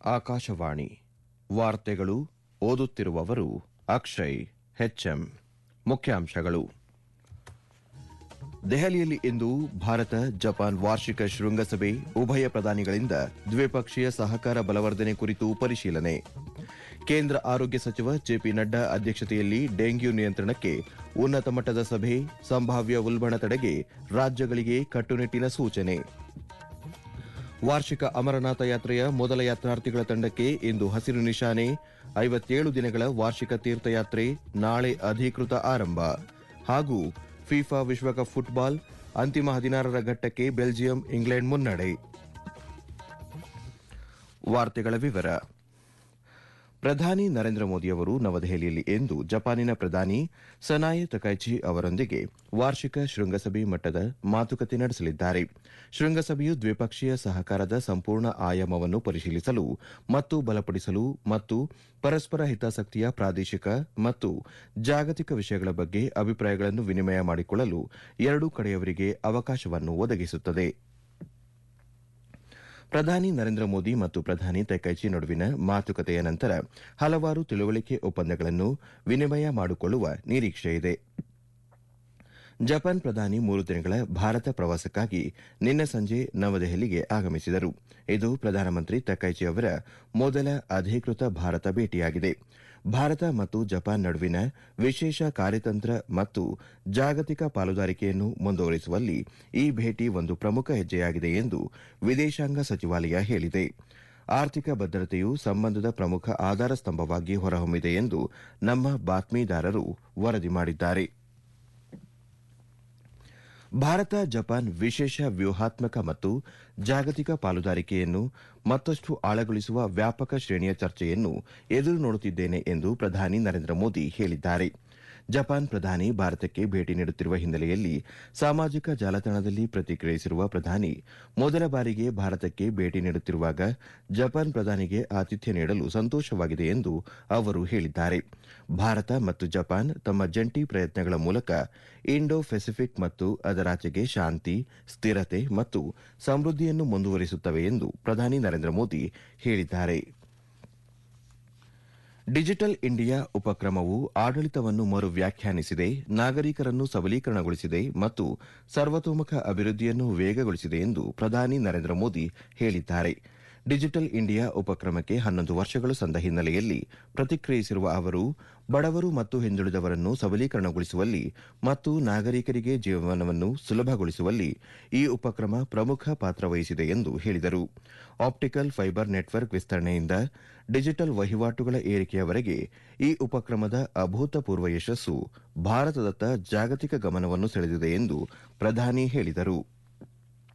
ಆಕಾಶವಾಣಿ ವಾರ್ತೆಗಳು ಓದುತ್ತಿರುವವರು ಅಕ್ಷಯ್ ಹೆಚ್ಎಂ ಮುಖ್ಯಾಂಶಗಳು ದೆಹಲಿಯಲ್ಲಿ ಇಂದು ಭಾರತ ಜಪಾನ್ ವಾರ್ಷಿಕ ಶೃಂಗಸಭೆ ಉಭಯ ಪ್ರಧಾನಿಗಳಿಂದ ದ್ವಿಪಕ್ಷೀಯ ಸಹಕಾರ ಬಲವರ್ಧನೆ ಕುರಿತು ಪರಿಶೀಲನೆ ಕೇಂದ್ರ ಆರೋಗ್ಯ ಸಚಿವ ಜೆಪಿ ನಡ್ಡಾ ಅಧ್ಯಕ್ಷತೆಯಲ್ಲಿ ಡೆಂಗ್ಯೂ ನಿಯಂತ್ರಣಕ್ಕೆ ಉನ್ನತ ಮಟ್ಟದ ಸಭೆ ಸಂಭಾವ್ಯ ಉಲ್ಬಣ ತಡೆಗೆ ರಾಜ್ಯಗಳಿಗೆ ಕಟ್ಟುನಿಟ್ಟಿನ ಸೂಚನೆ ವಾರ್ಷಿಕ ಅಮರನಾಥ ಯಾತ್ರೆಯ ಮೊದಲ ಯಾತ್ರಾರ್ಥಿಗಳ ತಂಡಕ್ಕೆ ಇಂದು ಹಸಿರು ನಿಶಾನೆ ಐವತ್ತೇಳು ದಿನಗಳ ವಾರ್ಷಿಕ ತೀರ್ಥಯಾತ್ರೆ ನಾಳೆ ಅಧಿಕೃತ ಆರಂಭ ಹಾಗೂ ಫಿಫಾ ವಿಶ್ವಕಪ್ ಫುಟ್ಬಾಲ್ ಅಂತಿಮ ಹದಿನಾರರ ಘಟ್ಟಕ್ಕೆ ಬೆಲ್ಜಿಯಂ ಇಂಗ್ಲೆಂಡ್ ಮುನ್ನಡೆ ವಾರ್ತೆಗಳ ವಿವರ ಪ್ರಧಾನಿ ನರೇಂದ್ರ ಮೋದಿಯವರು ನವದೆಹಲಿಯಲ್ಲಿ ಇಂದು ಜಪಾನಿನ ಪ್ರಧಾನಿ ಸನಾಯೆ ತಕೈಚಿ ಅವರೊಂದಿಗೆ ವಾರ್ಷಿಕ ಶೃಂಗಸಭೆ ಮಟ್ಟದ ಮಾತುಕತೆ ನಡೆಸಲಿದ್ದಾರೆ ಶೃಂಗಸಭೆಯು ದ್ವಿಪಕ್ಷೀಯ ಸಹಕಾರದ ಸಂಪೂರ್ಣ ಆಯಾಮವನ್ನು ಪರಿಶೀಲಿಸಲು ಮತ್ತು ಬಲಪಡಿಸಲು ಮತ್ತು ಪರಸ್ಪರ ಹಿತಾಸಕ್ತಿಯ ಪ್ರಾದೇಶಿಕ ಮತ್ತು ಜಾಗತಿಕ ವಿಷಯಗಳ ಬಗ್ಗೆ ಅಭಿಪ್ರಾಯಗಳನ್ನು ವಿನಿಮಯ ಮಾಡಿಕೊಳ್ಳಲು ಎರಡೂ ಕಡೆಯವರಿಗೆ ಅವಕಾಶವನ್ನು ಒದಗಿಸುತ್ತದೆ ಪ್ರಧಾನಿ ನರೇಂದ್ರ ಮೋದಿ ಮತ್ತು ಪ್ರಧಾನಿ ತೈಕೈಚಿ ನಡುವಿನ ಮಾತುಕತೆಯ ನಂತರ ಹಲವಾರು ತಿಳುವಳಿಕೆ ಒಪ್ಪಂದಗಳನ್ನು ವಿನಿಮಯ ಮಾಡಿಕೊಳ್ಳುವ ನಿರೀಕ್ಷೆಯಿದೆ ಜಪಾನ್ ಪ್ರಧಾನಿ ಮೂರು ದಿನಗಳ ಭಾರತ ಪ್ರವಾಸಕ್ಕಾಗಿ ನಿನ್ನೆ ಸಂಜೆ ನವದೆಹಲಿಗೆ ಆಗಮಿಸಿದರು ಇದು ಪ್ರಧಾನಮಂತ್ರಿ ತಕೈಚಿ ಅವರ ಮೊದಲ ಅಧಿಕೃತ ಭಾರತ ಭೇಟಿಯಾಗಿದೆ ಭಾರತ ಮತ್ತು ಜಪಾನ್ ನಡುವಿನ ವಿಶೇಷ ಕಾರ್ಯತಂತ್ರ ಮತ್ತು ಜಾಗತಿಕ ಪಾಲುದಾರಿಕೆಯನ್ನು ಮುಂದುವರಿಸುವಲ್ಲಿ ಈ ಭೇಟಿ ಒಂದು ಪ್ರಮುಖ ಹೆಜ್ಜೆಯಾಗಿದೆ ಎಂದು ವಿದೇಶಾಂಗ ಸಚಿವಾಲಯ ಹೇಳಿದೆ ಆರ್ಥಿಕ ಭದ್ರತೆಯು ಸಂಬಂಧದ ಪ್ರಮುಖ ಆಧಾರ ಸ್ತಂಭವಾಗಿ ಹೊರಹೊಮ್ಮಿದೆ ಎಂದು ನಮ್ಮ ಬಾತ್ಮೀದಾರರು ವರದಿ ಮಾಡಿದ್ದಾರೆ ಭಾರತ ಜಪಾನ್ ವಿಶೇಷ ವ್ಯೂಹಾತ್ಮಕ ಮತ್ತು ಜಾಗತಿಕ ಪಾಲುದಾರಿಕೆಯನ್ನು ಮತ್ತಷ್ಟು ಆಳಗೊಳಿಸುವ ವ್ಯಾಪಕ ಶ್ರೇಣಿಯ ಚರ್ಚೆಯನ್ನು ಎದುರು ನೋಡುತ್ತಿದ್ದೇನೆ ಎಂದು ಪ್ರಧಾನಿ ನರೇಂದ್ರ ಮೋದಿ ಹೇಳಿದ್ದಾರೆ ಜಪಾನ್ ಪ್ರಧಾನಿ ಭಾರತಕ್ಕೆ ಭೇಟಿ ನೀಡುತ್ತಿರುವ ಹಿನ್ನೆಲೆಯಲ್ಲಿ ಸಾಮಾಜಿಕ ಜಾಲತಾಣದಲ್ಲಿ ಪ್ರತಿಕ್ರಿಯಿಸಿರುವ ಪ್ರಧಾನಿ ಮೊದಲ ಬಾರಿಗೆ ಭಾರತಕ್ಕೆ ಭೇಟಿ ನೀಡುತ್ತಿರುವಾಗ ಜಪಾನ್ ಪ್ರಧಾನಿಗೆ ಆತಿಥ್ಯ ನೀಡಲು ಸಂತೋಷವಾಗಿದೆ ಎಂದು ಅವರು ಹೇಳಿದ್ದಾರೆ ಭಾರತ ಮತ್ತು ಜಪಾನ್ ತಮ್ಮ ಜಂಟಿ ಪ್ರಯತ್ನಗಳ ಮೂಲಕ ಇಂಡೋ ಪೆಸಿಫಿಕ್ ಮತ್ತು ಅದರಾಚೆಗೆ ಶಾಂತಿ ಸ್ಥಿರತೆ ಮತ್ತು ಸಮೃದ್ಧಿಯನ್ನು ಮುಂದುವರಿಸುತ್ತವೆ ಎಂದು ಪ್ರಧಾನಿ ನರೇಂದ್ರ ಮೋದಿ ಹೇಳಿದ್ದಾರೆ ಡಿಜಿಟಲ್ ಇಂಡಿಯಾ ಉಪಕ್ರಮವು ಆಡಳಿತವನ್ನು ಮರು ವ್ಯಾಖ್ಯಾನಿಸಿದೆ ನಾಗರಿಕರನ್ನು ಸಬಲೀಕರಣಗೊಳಿಸಿದೆ ಮತ್ತು ಸರ್ವತೋಮುಖ ಅಭಿವೃದ್ಧಿಯನ್ನು ವೇಗಗೊಳಿಸಿದೆ ಎಂದು ಪ್ರಧಾನಿ ನರೇಂದ್ರ ಮೋದಿ ಹೇಳಿದ್ದಾರೆ ಡಿಜಿಟಲ್ ಇಂಡಿಯಾ ಉಪಕ್ರಮಕ್ಕೆ ಹನ್ನೊಂದು ವರ್ಷಗಳು ಸಂದ ಹಿನ್ನೆಲೆಯಲ್ಲಿ ಪ್ರತಿಕ್ರಿಯಿಸಿರುವ ಅವರು ಬಡವರು ಮತ್ತು ಹಿಂದುಳಿದವರನ್ನು ಸಬಲೀಕರಣಗೊಳಿಸುವಲ್ಲಿ ಮತ್ತು ನಾಗರಿಕರಿಗೆ ಜೀವನವನ್ನು ಸುಲಭಗೊಳಿಸುವಲ್ಲಿ ಈ ಉಪಕ್ರಮ ಪ್ರಮುಖ ಪಾತ್ರ ವಹಿಸಿದೆ ಎಂದು ಹೇಳಿದರು ಆಪ್ಟಿಕಲ್ ಫೈಬರ್ ನೆಟ್ವರ್ಕ್ ವಿಸ್ತರಣೆಯಿಂದ ಡಿಜಿಟಲ್ ವಹಿವಾಟುಗಳ ಏರಿಕೆಯವರೆಗೆ ಈ ಉಪಕ್ರಮದ ಅಭೂತಪೂರ್ವ ಯಶಸ್ಸು ಭಾರತದತ್ತ ಜಾಗತಿಕ ಗಮನವನ್ನು ಸೆಳೆದಿದೆ ಎಂದು ಪ್ರಧಾನಿ ಹೇಳಿದರು